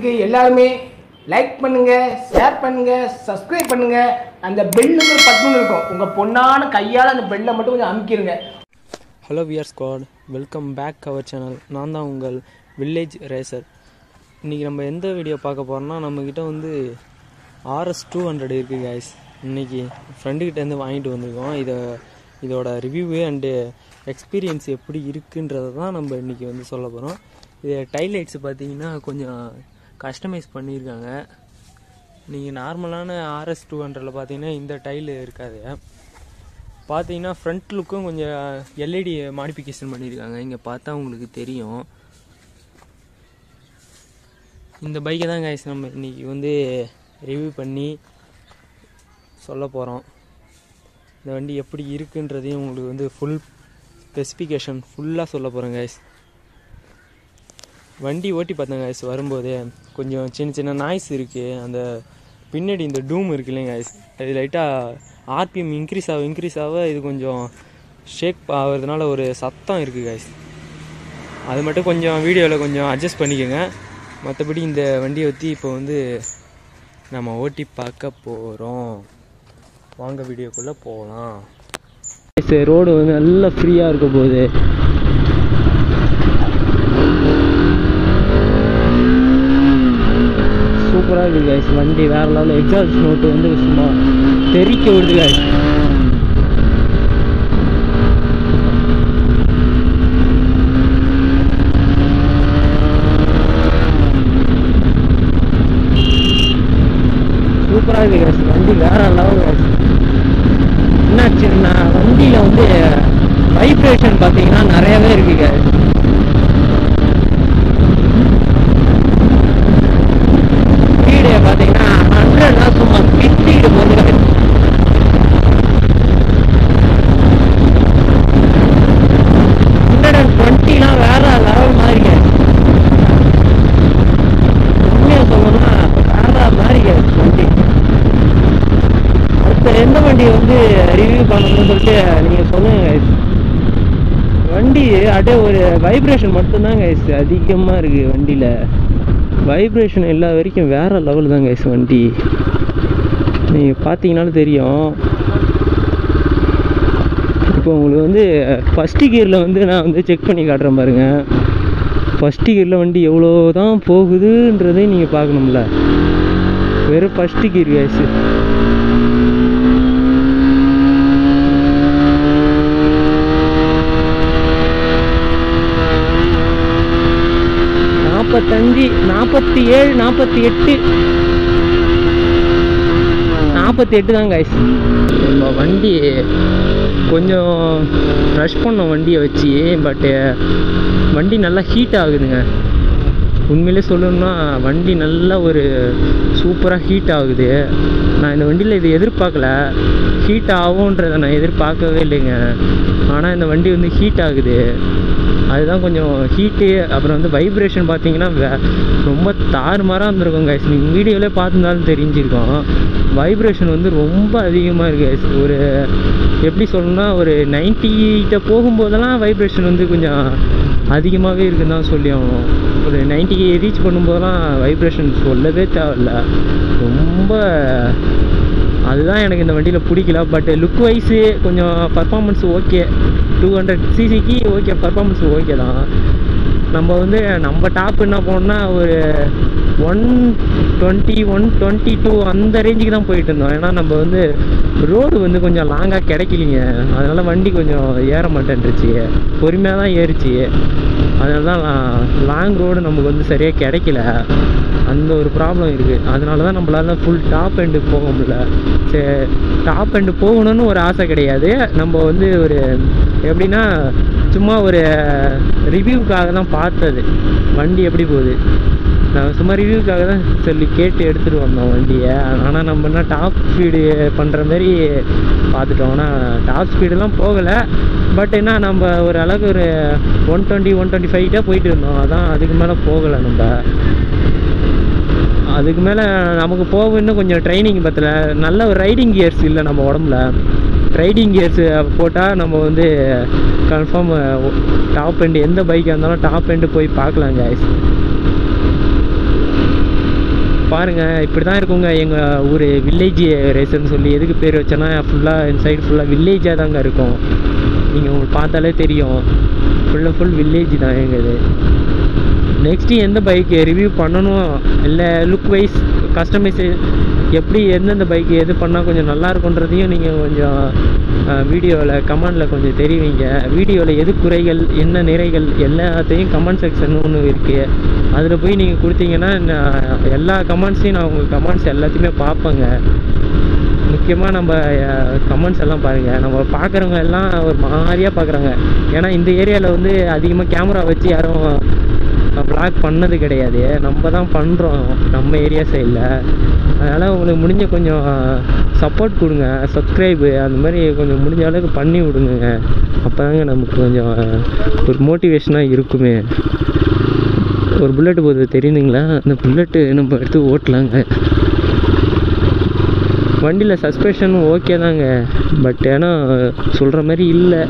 அதுக்கு எல்லாருமே லைக் பண்ணுங்க ஷேர் பண்ணுங்க சப்ஸ்கிரைப் பண்ணுங்க அந்த பெல்லுக்கு ஒரு பட்டன் இருக்கும் உங்க பொண்ணான கையால் அந்த பெல்லை மட்டும் கொஞ்சம் அமுக்கிடுங்க hello we're squad welcome back our channel நான் தான் உங்கள் வில்லேஜ் ரேசர் இன்றைக்கி நம்ம எந்த வீடியோ பார்க்க போகிறோம்னா நம்மக்கிட்ட வந்து ஆர்எஸ் டூ ஹண்ட்ரட் இருக்குது கைஸ் இன்றைக்கி ஃப்ரெண்டுக்கிட்டேருந்து வாங்கிட்டு வந்திருக்கோம் இதை இதோட ரிவ்யூவு அண்டு எக்ஸ்பீரியன்ஸ் எப்படி இருக்குன்றதை தான் நம்ம இன்றைக்கி வந்து சொல்ல போகிறோம் இது டைலைட்ஸ் பார்த்தீங்கன்னா கொஞ்சம் கஸ்டமைஸ் பண்ணியிருக்காங்க நீங்கள் நார்மலான ஆர்எஸ் டூ ஹண்ட்ரடில் பார்த்தீங்கன்னா இந்த டைல் இருக்காது பார்த்தீங்கன்னா ஃப்ரண்ட் லுக்கும் கொஞ்சம் எல்இடி மாடிஃபிகேஷன் பண்ணியிருக்காங்க இங்கே பார்த்தா உங்களுக்கு தெரியும் இந்த பைக்கை தான் கைஸ் நம்ம இன்றைக்கி வந்து ரிவ்யூ பண்ணி சொல்ல போகிறோம் இந்த வண்டி எப்படி இருக்குன்றதையும் உங்களுக்கு வந்து ஃபுல் ஸ்பெசிஃபிகேஷன் ஃபுல்லாக சொல்ல போகிறேன் கைஸ் வண்டி ஓட்டி பார்த்தேன் கைஸ் வரும்போதே கொஞ்சம் சின்ன சின்ன நாய்ஸ் இருக்குது அந்த பின்னாடி இந்த டூம் இருக்கு இல்லைங்க கைஸ் அது லைட்டாக ஆர்பிஎம் இன்க்ரீஸ் ஆக இன்க்ரீஸ் ஆக இது கொஞ்சம் ஷேக் ஆகிறதுனால ஒரு சத்தம் இருக்குது கைஸ் அது மட்டும் கொஞ்சம் வீடியோவில் கொஞ்சம் அட்ஜஸ்ட் பண்ணிக்கோங்க மற்றபடி இந்த வண்டியை பற்றி இப்போ வந்து நம்ம ஓட்டி பார்க்க போகிறோம் வாங்க வீடியோக்குள்ளே போகலாம் ரோடு வந்து நல்லா ஃப்ரீயாக இருக்க போகுது சூப்பராக இருக்குது கைஸ் வண்டி வேறு லெவலில் எக்ஸாஸ்ட் நோட்டு வந்து சும்மா தெறிக்க விடுது கைஸ் சூப்பராக இருக்குது கைஸ் வண்டி வேற லெவல் கைஸ் என்னாச்சுன்னா வண்டியில் வந்து வைப்ரேஷன் பார்த்தீங்கன்னா நிறையவே இருக்கு கைஸ் ஸ்பீடு பார்த்தீங்கன்னா ஹண்ட்ரட்லாம் சும்மா பிச்சுக்கிட்டு போகுது guys. ஹண்ட்ரட் அண்ட் டுவெண்ட்டிலாம் வேற லெவல் மாதிரி guys. உண்மையாக சொல்லணும்னா வேற மாதிரி guys வண்டி அடுத்த எந்த வண்டி வந்து ரிவ்யூ பண்ணணும்னு சொல்லிட்டு நீங்கள் சொல்லுங்க guys. வண்டி அப்படியே ஒரு வைப்ரேஷன் மட்டும்தான் கைஸ் அதிகமாக இருக்குது வண்டியில் வைப்ரேஷன் எல்லா வரைக்கும் வேற லெவல் தான் கைஸ் வண்டி நீங்கள் பார்த்தீங்கனாலும் தெரியும் இப்போ உங்களுக்கு வந்து ஃபஸ்ட்டு கியரில் வந்து நான் வந்து செக் பண்ணி காட்டுறேன் பாருங்க ஃபஸ்ட்டு கியரில் வண்டி எவ்வளோ தான் போகுதுன்றதையும் நீங்கள் பார்க்கணும்ல வெறும் ஃபஸ்ட்டு கியர் கைஸ் நாற்பத்தஞ்சு நாற்பத்தி ஏழு நாற்பத்தி எட்டு நாற்பத்தி எட்டு தான் கைஸ் நம்ம வண்டி கொஞ்சம் ரஷ் பண்ணோம் வண்டியை வச்சு பட்டு வண்டி நல்லா ஹீட் ஆகுதுங்க உண்மையிலே சொல்லணும்னா வண்டி நல்லா ஒரு சூப்பராக ஹீட் ஆகுது நான் இந்த வண்டியில் இது எதிர்பார்க்கல ஹீட் ஆகுன்றதை நான் எதிர்பார்க்கவே இல்லைங்க ஆனால் இந்த வண்டி வந்து ஹீட் ஆகுது அதுதான் கொஞ்சம் ஹீட்டு அப்புறம் வந்து வைப்ரேஷன் பார்த்தீங்கன்னா வே- ரொம்ப தாறுமாறாக இருந்திருக்கும் கைஸ் நீங்கள் வீடியோவிலே பார்த்துருந்தாலும் தெரிஞ்சிருக்கும் வைப்ரேஷன் வந்து ரொம்ப அதிகமாக இருக்குது guys. ஒரு எப்படி சொல்லணும்னா ஒரு 90 கிட்ட போகும்போதெல்லாம் வைப்ரேஷன் வந்து கொஞ்சம் அதிகமாகவே இருக்குன்னு தான் சொல்லி ஆகணும் ஒரு 90 ரீச் பண்ணும்போதெல்லாம் வைப்ரேஷன் சொல்லவே தேவையில்ல ரொம்ப அதுதான் எனக்கு இந்த வண்டியில் பிடிக்கல பட் லுக் வைஸு கொஞ்சம் பர்ஃபார்மன்ஸ் ஓகே டூ ஹண்ட்ரட் சிசிக்கு ஓகே பர்ஃபார்மன்ஸ் ஓகே தான் நம்ம வந்து நம்ம டாப் என்ன போனோம்னா ஒரு one twenty one twenty two அந்த ரேஞ்சுக்கு தான் போயிட்டு இருந்தோம் ஏன்னா நம்ம வந்து ரோடு வந்து கொஞ்சம் லாங்காக கிடைக்கலிங்க அதனால வண்டி கொஞ்சம் ஏற மாட்டேன்ருச்சு பொறுமையாக தான் ஏறிச்சு அதனால தான் லாங் ரோடு நமக்கு வந்து சரியாக கிடைக்கல அந்த ஒரு ப்ராப்ளம் இருக்குது அதனால தான் நம்மளால ஃபுல் டாப் எண்டு போக முடியல சரி டாப் எண்டு போகணும்னு ஒரு ஆசை கிடையாது நம்ம வந்து ஒரு எப்படின்னா சும்மா ஒரு ரிவ்யூக்காக தான் பார்த்தது வண்டி எப்படி போகுது நான் சும்மா ரிவ்யூக்காக தான் சொல்லி கேட்டு எடுத்துகிட்டு வந்தோம் வண்டியை ஆனால் நம்ம என்ன டாப் ஸ்பீடு பண்ணுற மாதிரி பார்த்துட்டோம் ஆனால் டாப் ஸ்பீடெல்லாம் போகலை பட் என்ன நம்ம ஒரு அளவுக்கு ஒரு ஒன் டுவெண்ட்டி ஒன் டுவெண்ட்டி ஃபைவ்ட்டாக போயிட்டு இருந்தோம் அதான் அதுக்கு மேலே போகலை நம்ம அதுக்கு மேலே நமக்கு போக இன்னும் கொஞ்சம் ட்ரைனிங் பத்தல நல்ல ஒரு ரைடிங் கியர்ஸ் இல்லை நம்ம உடம்புல ரைடிங் கியர்ஸ் போட்டால் நம்ம வந்து கன்ஃபார்ம் டாப் எண்டு எந்த பைக்காக இருந்தாலும் டாப் எண்டு போய் பார்க்கலாம் guys பாருங்கள் இப்படி தான் இருக்குங்க எங்கள் ஊர் வில்லேஜ் ரேஸ்ன்னு சொல்லி எதுக்கு பேர் வச்சேன்னா ஃபுல்லாக இந்த சைடு ஃபுல்லாக வில்லேஜாக தாங்க இருக்கும் நீங்கள் உங்களுக்கு பார்த்தாலே தெரியும் ஃபுல் அண்ட் ஃபுல் வில்லேஜ் தான் எங்கள் இது நெக்ஸ்ட்டு எந்த பைக் ரிவ்யூ பண்ணணும் இல்லை லுக் வைஸ் கஸ்டமைஸ் எப்படி எந்தெந்த பைக் எது பண்ணால் கொஞ்சம் நல்லா இருக்குன்றதையும் நீங்கள் கொஞ்சம் வீடியோவில் கமெண்டில் கொஞ்சம் தெரிவிங்க வீடியோவில் எது குறைகள் என்ன நிறைகள் எல்லாத்தையும் கமெண்ட் செக்ஷன் ஒன்று இருக்குது அதில் போய் நீங்கள் கொடுத்தீங்கன்னா நான் எல்லா கமெண்ட்ஸையும் நான் உங்கள் கமெண்ட்ஸ் எல்லாத்தையுமே பார்ப்பேங்க முக்கியமாக நம்ம கமெண்ட்ஸ் எல்லாம் பாருங்கள் நம்ம பார்க்குறவங்க எல்லாம் ஒரு மாதிரியாக பார்க்குறாங்க ஏன்னா இந்த ஏரியாவில் வந்து அதிகமாக கேமரா வச்சு யாரும் vlog பண்ணது கிடையாது நம்ம தான் பண்ணுறோம் நம்ம ஏரியா சைடில் அதனால் உங்களுக்கு முடிஞ்ச கொஞ்சம் சப்போர்ட் கொடுங்க சப்ஸ்கிரைபு அந்த மாதிரி கொஞ்சம் முடிஞ்ச அளவுக்கு பண்ணி விடுங்க அப்போ தாங்க நமக்கு கொஞ்சம் ஒரு மோட்டிவேஷனாக இருக்குமே ஒரு புல்லட்டு போகுது தெரியுதுங்களா அந்த புல்லட்டு நம்ம எடுத்து ஓட்டலாங்க வண்டியில் சஸ்பென்ஷன் ஓகே தாங்க பட் ஏன்னா சொல்கிற மாதிரி இல்லை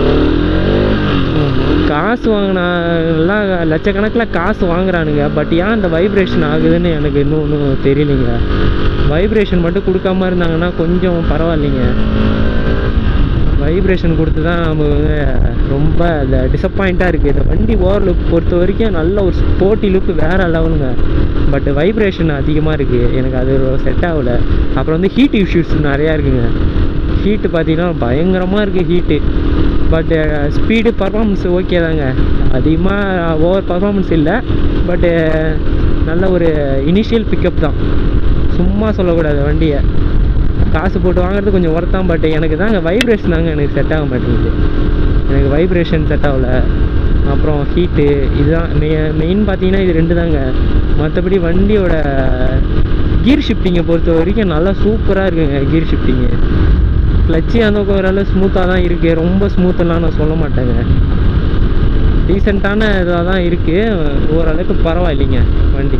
காசு வாங்கினாலாம் லட்சக்கணக்கில் காசு வாங்குறானுங்க பட் ஏன் அந்த வைப்ரேஷன் ஆகுதுன்னு எனக்கு இன்னும் ஒன்றும் தெரியலைங்க வைப்ரேஷன் மட்டும் கொடுக்காம இருந்தாங்கன்னா கொஞ்சம் பரவாயில்லைங்க வைப்ரேஷன் கொடுத்து தான் நம்ம வந்து ரொம்ப இந்த டிசப்பாயிண்ட்டாக இருக்குது இந்த வண்டி ஓவர் லுக் பொறுத்த வரைக்கும் நல்ல ஒரு ஸ்போர்ட்டி லுக் வேறு லெவலுங்க பட் வைப்ரேஷன் அதிகமாக இருக்குது எனக்கு அது செட் ஆகலை அப்புறம் வந்து ஹீட் இஷ்யூஸ் நிறையா இருக்குங்க ஹீட்டு பார்த்தீங்கன்னா பயங்கரமாக இருக்குது heat but speed performance okay தாங்க அதிகமாக ஓவர் பர்ஃபார்மன்ஸ் இல்லை பட்டு நல்ல ஒரு இனிஷியல் பிக்கப் தான் சும்மா சொல்லக்கூடாது வண்டியை காசு போட்டு வாங்குறது கொஞ்சம் ஒர்த்தான் பட் எனக்கு தாங்க வைப்ரேஷன் தாங்க எனக்கு செட் ஆக மாட்டேங்குது எனக்கு வைப்ரேஷன் செட் ஆகல அப்புறம் ஹீட்டு இதுதான் மெயின் பார்த்தீங்கன்னா இது ரெண்டு தாங்க மற்றபடி வண்டியோட கீர் ஷிஃப்டிங்கை பொறுத்த வரைக்கும் நல்லா சூப்பராக இருக்குங்க கீர் ஷிஃப்டிங்கு கிளச்சு அந்த ஓரளவு ஸ்மூத்தாக தான் இருக்குது ரொம்ப ஸ்மூத்தெல்லாம் நான் சொல்ல மாட்டேங்க டீசெண்டான இதாக தான் இருக்குது ஓரளவுக்கு பரவாயில்லைங்க வண்டி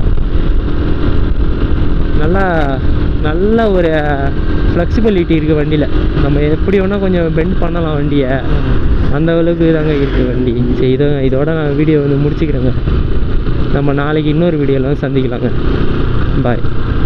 நல்லா நல்ல ஒரு ஃப்ளெக்சிபிலிட்டி இருக்குது வண்டியில் நம்ம எப்படி வேணால் கொஞ்சம் பெண்ட் பண்ணலாம் வண்டியை அந்த அளவுக்கு தாங்க இருக்குது வண்டி சரி இதோ இதோட நான் வீடியோ வந்து முடிச்சுக்கிறேங்க நம்ம நாளைக்கு இன்னொரு வீடியோவில் சந்திக்கலாங்க பாய்